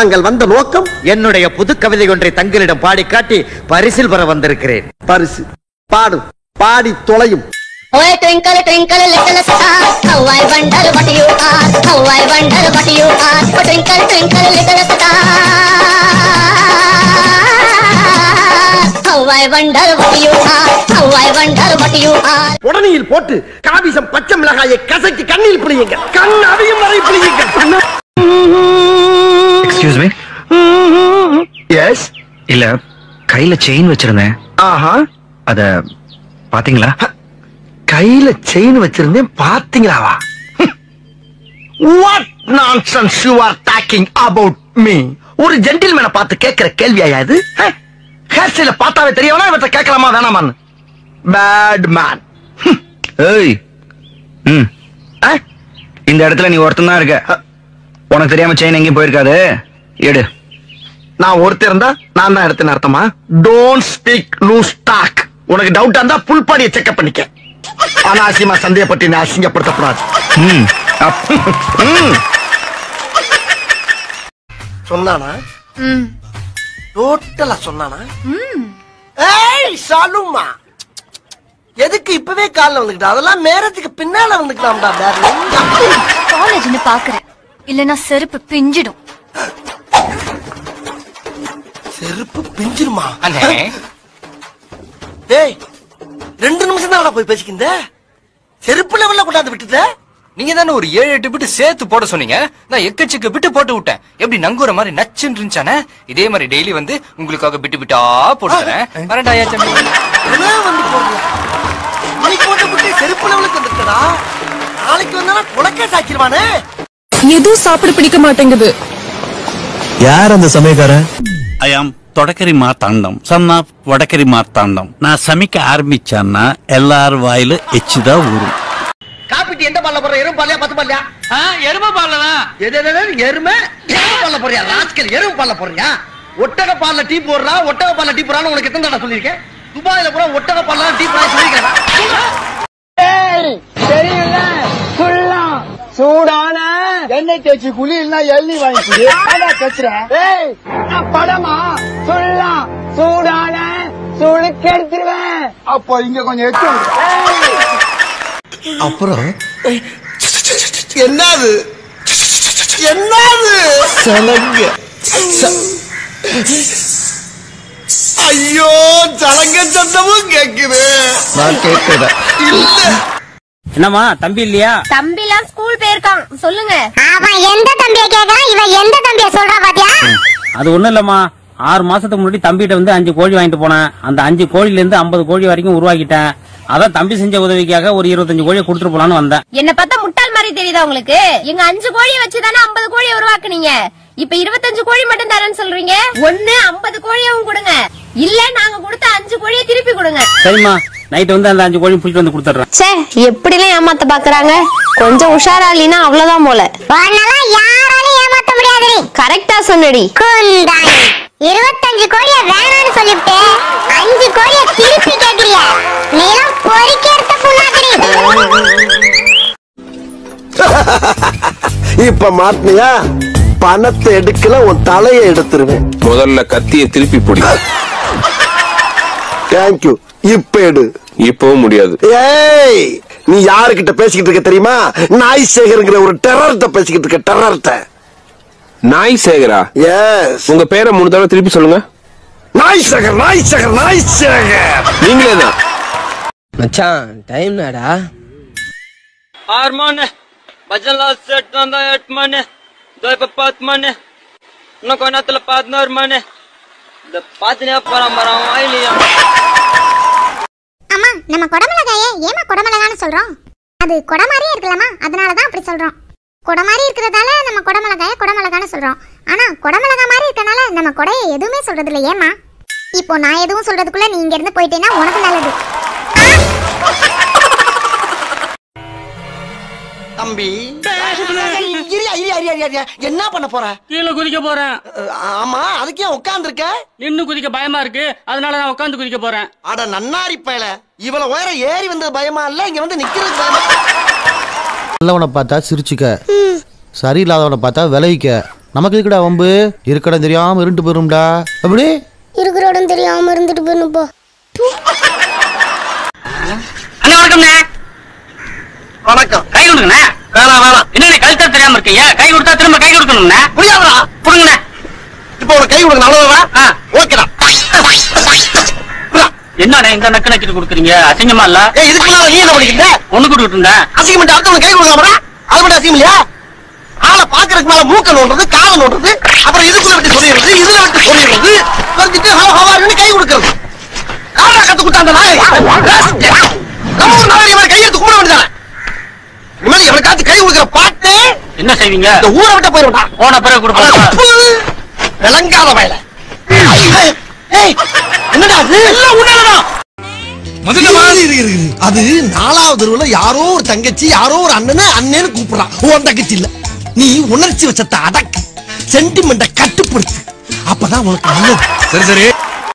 தாங்கள் வந்த நோக்கம் என்னுடைய புது கவிதை ஒன்றை தங்களிடம் பாடி காட்டி பரிசில் பெற வந்திருக்கிறேன் பரிசு பாடு பாடி தொலையும் Oh, twinkle, twinkle, little star, how I wonder what you are, how I wonder what you are. Oh, twinkle, twinkle, little star, how I wonder what you are, how I wonder what you are. உடனேயில் போட்டு காவிசம் பச்சை மிளகாயை கசக்கி கண்ணில் பிடியுங்க கண் அவியும் வரை பிடியுங்க excuse me yes இல்ல கையில chain வச்சிருந்தேன் ஆஹா அத பாத்தீங்களா கையில செயின் வச்சிருந்தேன் பாத்தீங்களாவா what nonsense you are talking about me ஒரு ஜென்டில்மேனை பார்த்து கேட்கிற கேள்வியா இது ஹேர் ஸ்டைல பார்த்தாவே தெரியவனா இவற்றை கேட்கலாமா வேணாமான்னு பேட் மேன் ஏய் ம் இந்த இடத்துல நீ ஒருத்தன் தான் இருக்க உனக்கு தெரியாம செயின் எங்கேயும் போயிருக்காது எடு நான் ஒருத்தர் இருந்தா நான் தான் எடுத்தேன் அர்த்தமா டோன்ட் ஸ்பீக் லூஸ் டாக் உனக்கு டவுட்டா இருந்தா புல் பாடியை செக்அப் பண்ணிக்க அனாவசியமா சந்தேகப்பட்டு நீ அசிங்கப்படுத்தக்கூடாது ம் அப்- ம். சொன்னானா டோட்டலா சொன்னானா ஏய் சாலுமா எதுக்கு இப்பவே கால்ல வந்துக்கிட்ட அதெல்லாம் மேரத்துக்கு பின்னால வந்துக்கலாம்டா டார்லிங் காலேஜ்னு பாக்குறேன் இல்லனா செருப்பு பிஞ்சிடும் செருப்பு பிஞ்சிருமா டேய் ரெண்டு நிமிஷம் தான் போய் பேசிக்கிந்த செருப்பு லெவல்ல கொண்டாந்து விட்டுட்ட நீங்க தானே ஒரு ஏழு எட்டு பிட்டு சேர்த்து போட சொன்னீங்க நான் எக்கச்சக்க பிட்டு போட்டு விட்டேன் எப்படி நங்குற மாதிரி நச்சுன்னு இருந்துச்சானே இதே மாதிரி டெய்லி வந்து உங்களுக்காக பிட்டு பிட்டா போட்டு தரேன் வரேன்டா ஐயா தம்பி. அதான் வந்து போடுறியா இன்னைக்கு போட்ட புட்டி செருப்பு லெவலுக்கு வந்துட்டடா நாளைக்கு வந்தா குலக்க சாக்கிடுவானே எதுவும் சாப்பிட பிடிக்க மாட்டேங்குது யார் அந்த சமயக்காரன் ஐ ஆம் தொடக்கரி மார்த்தாண்டம் சன் ஆஃப் வடக்கரி மார்த்தாண்டம் நான் சமைக்க ஆரம்பிச்சேன்னா எல்லார் வாயிலும் எச்சுதான் ஊறும் காப்பிட்டு எந்த பால்ல போற எறும்பு பால்லையா பத்து பால்லையா எரும பாலதான் எது எது, எது, எருமை எருமை பால்ல போறியா ராஸ்கல் எருமை பால்ல போறியா ஒட்டக பால்ல டீ போடுறா ஒட்டக பால்ல டீ போறான்னு உனக்கு எத்தனை தடவை சொல்லியிருக்கேன் துபாயில கூட ஒட்டக பால்ல டீ போறா சொல்லியிருக்கேன் சூடான எண்ணெய் தேய்ச்சி குழி இல்லைன்னா எள்ளி வாங்கிக்குது ஆனா கத்துற ஏய் நான் படமா சொல்லலாம் சூடான சுளுக்கு எடுத்துருவேன் அப்போ இங்க கொஞ்சம் எட்டு அப்புறம் என்னது என்னது சலங்க ஐயோ சலங்க சத்தமும் கேக்குது நான் கேட்கிறேன் இல்ல என்னம்மா தம்பி இல்லையா தம்பிலாம் ஸ்கூல் போயிருக்கான் சொல்லுங்க அவன் எந்த தம்பியை கேக்குறான் இவன் எந்த தம்பியை சொல்றா பாத்தியா அது ஒண்ணும் இல்லம்மா ஆறு மாசத்துக்கு முன்னாடி தம்பிகிட்ட வந்து அஞ்சு கோழி வாங்கிட்டு போனேன் அந்த அஞ்சு கோழில இருந்து ஐம்பது கோழி வரைக்கும் உருவாக்கிட்டேன் அதான் தம்பி செஞ்ச உதவிக்காக ஒரு இருபத்தஞ்சு கோழியை கொடுத்துட்டு போலான்னு வந்தேன் என்ன பார்த்தா முட்டாள் மாதிரி தெரியுதா உங்களுக்கு எங்க அஞ்சு கோழியை வச்சுதானே ஐம்பது கோழியை உருவாக்குனீங்க இப்ப இருபத்தஞ்சு கோழி மட்டும் தரேன்னு சொல்றீங்க ஒண்ணு ஐம்பது கோழியவும் கொடுங்க இல்ல நாங்க கொடுத்த அஞ்சு கோழியை திருப்பி கொடுங்க சரிம்மா நைட் வந்து அந்த அஞ்சு கோழி பிடிச்சிட்டு வந்து கொடுத்துட்றேன் சே எப்படிலாம் ஏமாத்த பாக்குறாங்க கொஞ்சம் உஷாரா இல்லைன்னா அவ்வளவுதான் போல உன்னெல்லாம் யாராலையும் ஏமாத்த முடியாது கரெக்டா சொன்னடி குந்தாணி இருபத்தஞ்சு கோடிய வேணாம்னு சொல்லிவிட்டு அஞ்சு கோடிய திருப்பி கேக்குறிய நீலாம் பொறுக்கி எடுத்த புண்ணாக்குடி இப்ப மாட்டினியா பணத்தை எடுக்கல உன் தலையை எடுத்துருவேன் முதல்ல கத்திய திருப்பி பிடி தேங்க்யூ இப்ப எடு இப்பவும் முடியாது ஏய் நீ யாருகிட்ட பேசிக்கிட்டு இருக்க தெரியுமா நாய் சேகருங்கிற ஒரு டெரர்ட்ட பேசிக்கிட்டு இருக்க டெரர்ட்ட நாய் சேகரா எஸ் உங்க பேரை மூணு தடவை திருப்பி சொல்லுங்க நாய் சேகர் நாய் சேகர் நாய் சேகர் நீங்களே தான் மச்சான் டைம் நாடா ஆறு மணி பஜன்லா செட் வந்தா எட்டு மணி இதோ இப்ப பத்து மணி இன்னும் கொஞ்ச நேரத்துல பதினோரு மணி இந்த பாத்தினியா போறான் மரம் இல்லையா அம்மா நம்ம குடமிளகாய ஏமா குடமிளகான்னு சொல்றோம் அது குட மாதிரியே இருக்கலாமா அதனாலதான் அப்படி சொல்றோம் குட மாதிரி இருக்கிறதால நம்ம குடமிளகாய குடமிளகான்னு சொல்றோம் ஆனா குடமிளகா மாதிரி இருக்கனால நம்ம குடைய எதுவுமே சொல்றது இல்ல ஏமா இப்போ நான் எதுவும் சொல்றதுக்குள்ள நீ இங்க இருந்து போயிட்டேன்னா உனக்கு நல்லது தம்பி இரியா, இரியா, இரியா, இரியா, இரியா. என்ன பண்ண போற கீழே குதிக்க போறேன் அஹ், ஆமா அதுக்கே உட்கார்ந்து இருக்க நின்னு குதிக்க பயமா இருக்கு அதனால நான் உட்காந்து குதிக்க போறேன் அட நன்னாரி பயல இவ்வளவு உயரம் ஏறி வந்தது பயமா இல்ல இங்க வந்து நிக்கிறது பயமா நல்லவனை பார்த்தா சிரிச்சுக்க சரியில்லாதவனை பார்த்தா விளைவிக்க நமக்கு இருக்குடா வம்பு இருக்கடா தெரியாம இருண்டு போயிரும்டா அப்படி இருக்கிற இடம் தெரியாம இருந்துட்டு போயிடும் போ அண்ணா வணக்கம்ண்ணே வணக்கம் கை கொடுங்கண்ணே வேணாம் வேணாம் என்னண்ணே கழுத்தா தெரியாம இருக்கீங்க கை கொடுத்தா திரும்ப கை கொடுக்கணும்ண்ணே முடியாதுடா கொடுங்கண்ணே இப்போ உனக்கு கை கொடுக்க நல்லதா ஓகேடா என்னண்ணே இந்த நக்கு நக்கிட்டு கொடுக்குறீங்க அசிங்கமா இல்ல ஏய் இதுக்கு முன்னால நீ என்ன பண்ணிக்கிட்ட ஒண்ணு கொடுத்துட்டு இருந்தேன் அசிங்கம் அடுத்தவங்க கை கொடுக்காமடா அது மட்டும் அசிங்கம் இல்லையா ஆளை பாக்குறதுக்கு மேல மூக்க நோண்டுறது காலை நோண்டுறது அப்புறம் இதுக்குள்ள விட்டு சொல்லிடுறது இதுல விட்டு சொல்லிடுறது வந்துட்டு ஹவ ஹவாருன்னு கை கொடுக்கறது யாரா கத்து கொடுத்தா அந்த நாய் நம்ம ஒரு நாளைக்கு இவன் கையெடுத்து கும்பிட வேண்டியதானே இனிமேல் எவனுக்காச்சும் கை கொடுக்குற பாட்டு என்ன செய்வீங்க இந்த ஊரை விட்ட போயிருவா போன பிறகு கொடுப்பாங்க விளங்காத வயல ஏய் என்னடா அது எல்லாம் உன்னாலதான் அது நாலாவது தெருவுல யாரோ ஒரு தங்கச்சி யாரோ ஒரு அண்ணனை அண்ணன்னு கூப்பிடுறான் உன் தங்கச்சி இல்ல நீ உணர்ச்சி வச்சத்தை அடக்கு சென்டிமெண்ட கட்டுப்படுத்து அப்பதான் உனக்கு நல்லது சரி சரி